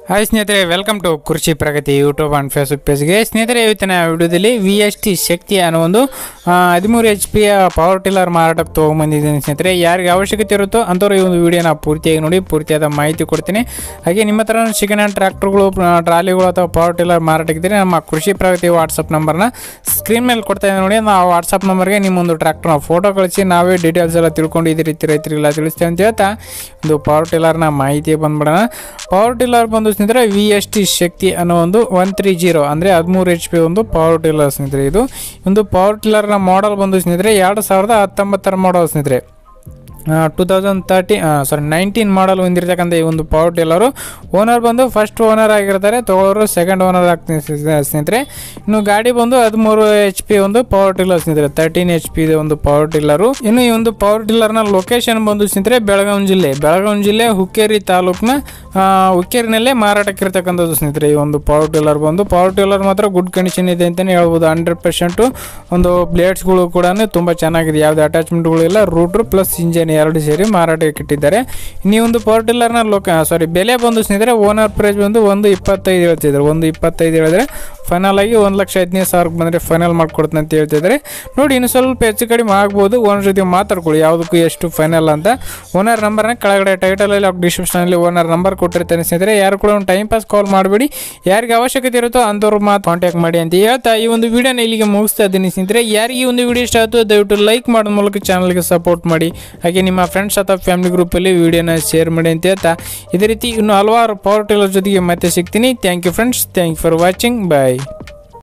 hi ಸ್ನೇಹಿತರೆ welcome to Krishi Pragati YouTube and Facebook ಪೇಜ್ಗೆ ಸ್ನೇಹಿತರೆ ಇವತ್ತಿನ ವಿಡಿಯೋದಲ್ಲಿ ವಿ ಎಸ್ ಟಿ ಶಕ್ತಿ ಅನ್ನೋ ಒಂದು ಹದಿಮೂರು ಎಚ್ ಪಿಯ ಪವರ್ ಟಿಲ್ಲರ್ ಮಾರಾಟಕ್ಕೆ ತೊಗೊಂಬಂದಿದ್ದೀನಿ ಸ್ನೇಹಿತರೆ ಯಾರಿಗೆ ಅವಶ್ಯಕತೆ ಇರುತ್ತೋ ಅಂಥವ್ರು ಈ ಒಂದು ವಿಡಿಯೋನ ಪೂರ್ತಿಯಾಗಿ ನೋಡಿ ಪೂರ್ತಿಯಾದ ಮಾಹಿತಿ ಕೊಡ್ತೀನಿ ಹಾಗೆ ನಿಮ್ಮ ಹತ್ರ ಸೆಕೆಂಡ್ ಹ್ಯಾಂಡ್ ಟ್ರ್ಯಾಕ್ಟರ್ಗಳು ಟ್ರಾಲಿಗಳು ಅಥವಾ ಪವರ್ ಟಿಲ್ಲರ್ ಮಾರಾಟಕ್ಕಿದ್ರೆ ನಮ್ಮ ಕೃಷಿ ಪ್ರಗತಿ ವಾಟ್ಸಪ್ ನಂಬರ್ನ ಸ್ಕ್ರೀನ್ ಮೇಲೆ ಕೊಡ್ತಾ ಇದ್ದೀನಿ ನೋಡಿ ನಾವು ವಾಟ್ಸಪ್ ನಂಬರ್ಗೆ ನಿಮ್ಮೊಂದು ಟ್ರ್ಯಾಕ್ಟರ್ನ ಫೋಟೋ ಕಳಿಸಿ ನಾವೇ ಡೀಟೇಲ್ಸ್ ಎಲ್ಲ ತಿಳ್ಕೊಂಡು ಇದೇ ರೀತಿ ರೈತರಿಗೆಲ್ಲ ತಿಳಿಸ್ತೇವೆ ಅಂತ ಹೇಳ್ತಾ ಒಂದು ಪವರ್ ಟಿಲ್ಲರ್ನ ಮಾಹಿತಿ ಬಂದ್ಬಿಡೋಣ ಪವರ್ ಟಿಲ್ಲರ್ ಬಂದು ಸ್ನೇಹಿತರೆ ವಿ ಎಸ್ ಟಿ ಶಕ್ತಿ ಅನ್ನೋ ಒಂದು ಒನ್ ತ್ರೀ ಜೀರೋ ಅಂದರೆ ಹದಿಮೂರು ಎಚ್ ಪಿ ಒಂದು ಪವರ್ ಟಿಲ್ಲರ್ ಸ್ನೇಹಿತರೆ ಇದು ಒಂದು ಪವರ್ ಟಿಲ್ಲರ್ನ ಮಾಡಲ್ ಬಂದು ಸ್ನೇಹಿತರೆ ಎರಡು ಸಾವಿರದ ಹತ್ತೊಂಬತ್ತರ ಮಾಡಲ್ ಸ್ನೇಹಿತರೆ two thousand thirty sorry nineteen model ಹೊಂದಿರತಕ್ಕಂಥ ಈ ಒಂದು ಪವರ್ ಟಿಲ್ಲರು ಓನರ್ ಬಂದು ಫಸ್ಟ್ ಓನರ್ ಆಗಿರ್ತಾರೆ ತೊಗೊಳೋರು ಸೆಕೆಂಡ್ ಓನರ್ ಆಗ್ತೀನಿ ಸ್ನೇಹಿತರೆ ಇನ್ನು ಗಾಡಿ ಬಂದು ಹದಿಮೂರು ಎಚ್ ಪಿ ಒಂದು ಪವರ್ ಟಿಲ್ಲರ್ ಸ್ನೇಹಿತರೆ ತರ್ಟೀನ್ ಎಚ್ ಪಿ ಇದೆ ಒಂದು ಪವರ್ ಟಿಲ್ಲರು ಇನ್ನು ಈ ಒಂದು ಪವರ್ ಟಿಲ್ಲರ್ನ ಲೊಕೇಶನ್ ಬಂದು ಸ್ನೇಹಿತರೆ ಬೆಳಗಾವಿ ಜಿಲ್ಲೆ ಬೆಳಗಾವಿ ಜಿಲ್ಲೆ ಹುಕ್ಕೇರಿ ತಾಲೂಕಿನ ಹುಕ್ಕೇರಿನಲ್ಲೇ ಮಾರಾಟಕ್ಕಿರ್ತಕ್ಕಂಥದ್ದು ಸ್ನೇಹಿತರೆ ಈ ಒಂದು ಪವರ್ ಟಿಲ್ಲರ್ ಬಂದು ಪವರ್ ಟಿಲ್ಲರ್ ಮಾತ್ರ ಗುಡ್ ಕಂಡೀಷನ್ ಇದೆ ಅಂತಲೇ ಹೇಳ್ಬೋದು ಹಂಡ್ರೆಡ್ ಪರ್ಸೆಂಟು ಒಂದು ಬ್ಲೇಡ್ಸ್ಗಳು ಕೂಡ ತುಂಬ ಚೆನ್ನಾಗಿದೆ ಯಾವುದೇ ಅಟ್ಯಾಚ್ಮೆಂಟ್ಗಳು ಇಲ್ಲ ರೂಟ್ರು ಪ್ಲಸ್ ಇಂಜನ್ ಎರಡು ಸೇರಿ ಮಾರಾಟಕ್ಕೆ ಇಟ್ಟಿದ್ದಾರೆ ನೀವು ಒಂದು ಪವರ್ ಟಿಲ್ಲರ್ನ ಲೊಕ ಸಾರಿ ಬೆಲೆ ಬಂದು ಸ್ನೇಹಿತರೆ ಓನರ್ ಪ್ರೈಸ್ ಬಂದು ಒಂದು ಇಪ್ಪತ್ತೈದು ಹೇಳ್ತಿದ್ದಾರೆ ಒಂದು ಇಪ್ಪತ್ತೈದು ಹೇಳಿದ್ರೆ ಫೈನಲ್ ಆಗಿ ಒಂದು ಲಕ್ಷ ಹದಿನೈದು ಸಾವಿರಕ್ಕೆ ಬಂದರೆ ಫೈನಲ್ ಮಾಡ್ಕೊಡ್ತೀನಿ ಅಂತ ಹೇಳ್ತಿದ್ದಾರೆ ನೋಡಿ ಇನ್ನು ಸ್ವಲ್ಪ ಹೆಚ್ಚು ಕಡಿಮೆ ಆಗ್ಬೋದು ಓನರ್ ಜೊತೆ ಮಾತಾಡ್ಕೊಳ್ಳಿ ಯಾವುದಕ್ಕೂ ಎಷ್ಟು ಫೈನಲ್ ಅಂತ ಓನರ್ ನಂಬರ್ನ ಕೆಳಗಡೆ ಟೈಟಲಲ್ಲಿ ಡಿಸ್ಕ್ರಿಪ್ಷನಲ್ಲಿ ಓನರ್ ನಂಬರ್ ಕೊಟ್ಟಿರ್ತಾನೆ ಸ್ನೇಹಿತರೆ ಯಾರು ಕೂಡ ಒಂದು ಟೈಮ್ ಪಾಸ್ ಕಾಲ್ ಮಾಡಬೇಡಿ ಯಾರಿಗೆ ಅವಶ್ಯಕತೆ ಇರುತ್ತೋ ಅಂಥವ್ರು ಮಾತು ಕಾಂಟ್ಯಾಕ್ಟ್ ಮಾಡಿ ಅಂತ ಹೇಳ್ತಾ ಈ ಒಂದು ವಿಡಿಯೋನ ಇಲ್ಲಿಗೆ ಮುಗಿಸ್ತಾ ಇದ್ದೀನಿ ಸ್ನೇಹಿತರೆ ಯಾರಿಗೆ ಈ ಒಂದು ವಿಡಿಯೋ ಇಷ್ಟ ಆಯಿತು ದಯವಿಟ್ಟು ಲೈಕ್ ಮಾಡೋ ಮೂಲಕ ಚಾನಲ್ಗೆ ಸಪೋರ್ಟ್ ಮಾಡಿ ಹಾಗೆ ನಿಮ್ಮ ಫ್ರೆಂಡ್ಸ್ ಅಥವಾ ಫ್ಯಾಮಿಲಿ ಗ್ರೂಪಲ್ಲಿ ವಿಡಿಯೋನ ಶೇರ್ ಮಾಡಿ ಅಂತ ಹೇಳ್ತಾ ಇದೇ ರೀತಿ ಇನ್ನು ಹಲವಾರು ಪವರ್ ಟಿಲ್ಲರ್ ಜೊತೆಗೆ ಮತ್ತೆ ಸಿಗ್ತೀನಿ thank you friends thank you for watching bye